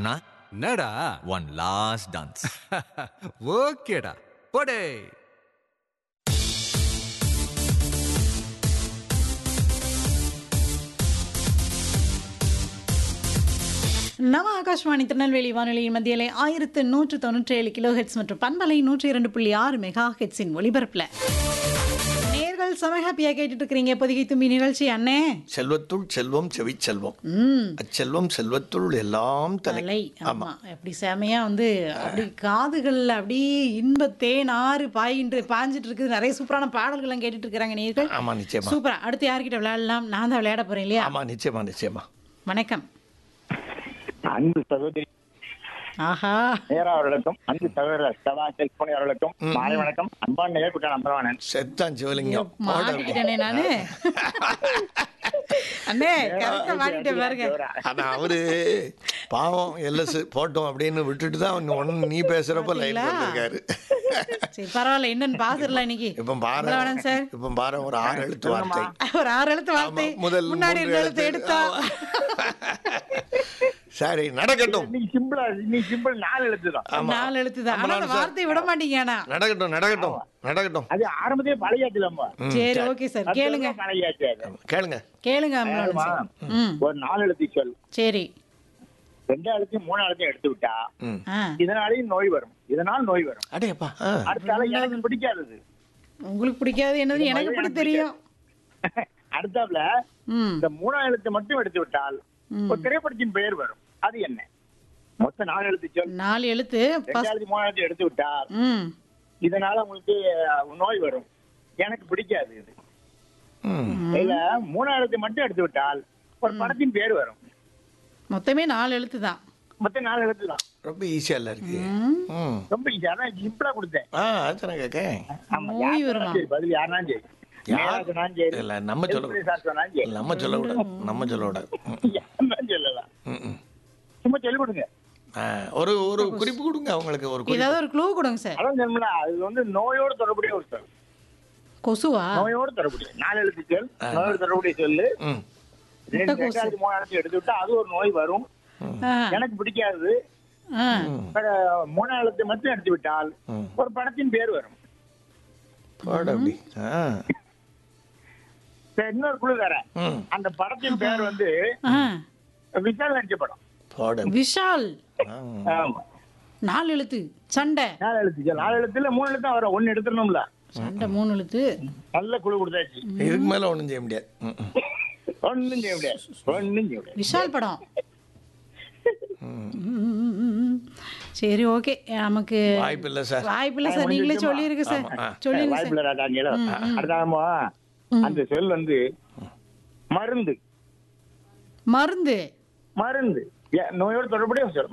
அண்ணா என்னடா one last dance ஓகேடா போடே நவ ஆகாஷ்வாணி திருநெல்வேலி வானொலியின் மத்தியிலே ஆயிரத்து நூற்று தொண்ணூற்றி ஏழு கிலோ ஹெட்ஸ் மற்றும் பண்பலை நூற்றி இரண்டு புள்ளி ஆறு மெகா ஹெட்ஸின் ஒலிபரப்பில் நேர்கள் செம ஹாப்பியாக கேட்டுட்டு இருக்கிறீங்க பொதிகை தும்பி நிகழ்ச்சி அண்ணே செல்வத்துள் செல்வம் செவிச்செல்வம் ம் அச்செல்வம் செல்வத்துள் எல்லாம் தலை தலை ஆமா அப்படி செமையா வந்து அப்படி காதுகள்ல அப்படியே இன்பத்தேன் ஆறு பாயின்று பாஞ்சிட்டு இருக்குது நிறைய சூப்பரான பாடல்கள்லாம் கேட்டுட்டு இருக்கிறாங்க நேர்கள் ஆமா நிச்சயமா சூப்பரா அடுத்து யார்கிட்ட விளையாடலாம் நான் தான் விளையாட போறேன் இல்லையா ஆமா நிச்சயமா நிச்சயமா வணக்கம் அன்பு சகோதரி ஆஹா நேரா அவர்களுக்கும் அன்பு சகோதரர் சதா செல்போனி அவர்களுக்கும் மாலை வணக்கம் அன்பான் நேர் குற்ற நம்பரவானன் செத்தான் சிவலிங்கம் போட மாட்டிக்கிட்டேனே நானு அண்ணே கரெக்டா மாட்டிட்டேன் பாருங்க ஆனா அவரு பாவம் எல்எஸ் போட்டோம் அப்படின்னு விட்டுட்டு தான் ஒன்னு நீ பேசுறப்ப லைன் பாத்தீங்களா? வந்திருக்காரு சரி பரவாயில்ல என்னன்னு பாத்துடலாம் இன்னைக்கு இப்ப பாரு அவ்வளவுதானே சார் இப்ப பாரு ஒரு ஆறு எழுத்து வார்த்தை ஒரு ஆறு எழுத்து வார்த்தை ஆமா, முதல் முன்னாடி மூன்று ரெண்டு எழுத்து எழுத்து. எடுத்தா சரி நடக்கட்டும் இன்னைக்கு சிம்பிளா இன்னைக்கு சிம்பிள் நாலு எழுத்து தான் ஆமா. நாலு எழுத்து தான் ஆனா அந்த அம்பலான் சார். வார்த்தையை விட மாட்டீங்க ஆனா நடக்கட்டும் நடக்கட்டும் நடக்கட்டும் அது ஆரம்பத்திலே பழையாச்சு நம்ம சரி ஓகே சார் கேளுங்க பழையாச்சு அது கேளுங்க கேளுங்க அம்பலான் ஆமா. சார் ம் ஒரு நாலு எழுத்து சொல் சரி ரெண்டாம் எழுத்தையும் மூணாம் எழுத்தையும் எடுத்து விட்டா ம் ஆ இதனாலையும் நோய் வரும் இதனால் நோய் வரும் அடேப்பா ஆ. அடுத்தால எனக்கு பிடிக்காதது உங்களுக்கு பிடிக்காது என்னது எனக்கு எப்படி தெரியும் அடுத்தாப்புல ம் இந்த மூணாம் எழுத்தை மட்டும் எடுத்து விட்டால் ஒரு திரைப்படத்தின் பெயர் வரும் அது என்ன மொத்தம் நாலு எழுத்து சொல் நாலு எழுத்து first- ரெண்டாயிரத்தி மூணாயிரத்தி எடுத்து விட்டால் ம் இதனால உங்களுக்கு அஹ், நோய் வரும் எனக்கு பிடிக்காது இது ம் இல்ல மூணாயிரத்தை மட்டும் எடுத்து விட்டால் ஒரு படத்தின் பேர் வரும் மொத்தமே நாலு எழுத்து தான் மொத்தம் நாலு எழுத்து தான் ரொம்ப ஈஸியா இல்ல இருக்கு ம் ம் ரொம்ப ஈஸி அதான் சிம்பிளா கொடுத்தேன் ஆ அதுதான் கேட்கேன் ஆமா நோய் யார் வருமா? சொன்னாலும் சரி, பதில் யாருனாலும் சரி யார்? மேலா சொன்னாலும் சரி இல்ல நம்ம சொல்ல எல்பிரி சார் சொன்னாலும் சரி நம்ம சொல்ல விட நம்ம சொல்ல விட யாருனாலும் சொல்லலாம் ம், ம். சும்மா சொல்லி கொடுங்க ஆ, ஒரு ஒரு குறிப்பு கொடுங்க அவங்களுக்கு ஒரு குறிப்பு ஏதாவது ஒரு க்ளூ கொடுங்க சார் அதான் சொன்னா அது வந்து நோயோடு தொடர்புடைய ஒரு சொல் கொசுவா நோயோடு தொடர்புடைய நாலு எழுத்து சொல் நோயோடு தொடர்புடைய சொல்லு ம் ரெண்டு கொசு. ரெண்டாயிரத்தி மூணாயிரத்தி எடுத்து விட்டா அது ஒரு நோய் வரும் ஆ எனக்கு பிடிக்காது ஆ அஹ், மூணாயிரத்தை மட்டும் எடுத்து விட்டால் ம். ஒரு படத்தின் பேர் வரும் போட அப்படி ஆ சரி, இன்னொரு குழு தரேன் ம் அந்த படத்தின் பேர் வந்து ஆ விஷால் நடிச்ச படம் போட அப்படி. விஷால் ஆ. ஆமா நாலு எழுத்து சண்டை நாலு எழுத்து சரி, நாலு எழுத்துல மூணு எழுத்து தான் வரும் ஒன்னு எடுத்துடணும்ல சண்டை மூணு எழுத்து நல்ல குழு கொடுத்தாச்சு இதுக்கு மேல ஒண்ணும் செய்ய முடியாது ம், ம். ஒன்னும் செய்ய முடியாது ஒன்னும் செய்ய முடியாது விஷால் படம் ம், ம், ம், ம். சரி ஓகே நமக்கு வாய்ப்பு இல்ல சார் வாய்ப்பில்லை சார் நீங்களே சொல்லிருங்க சார் ஆமா, ஆ. சொல்லிருங்க சார் வாய்ப்புல ராட்டாங்களோ அடுத்தாமோ அந்த செல் வந்து மருந்து மருந்து மருந்து ஏ, நோயோடு தொடர்புடைய ஒரு சொல்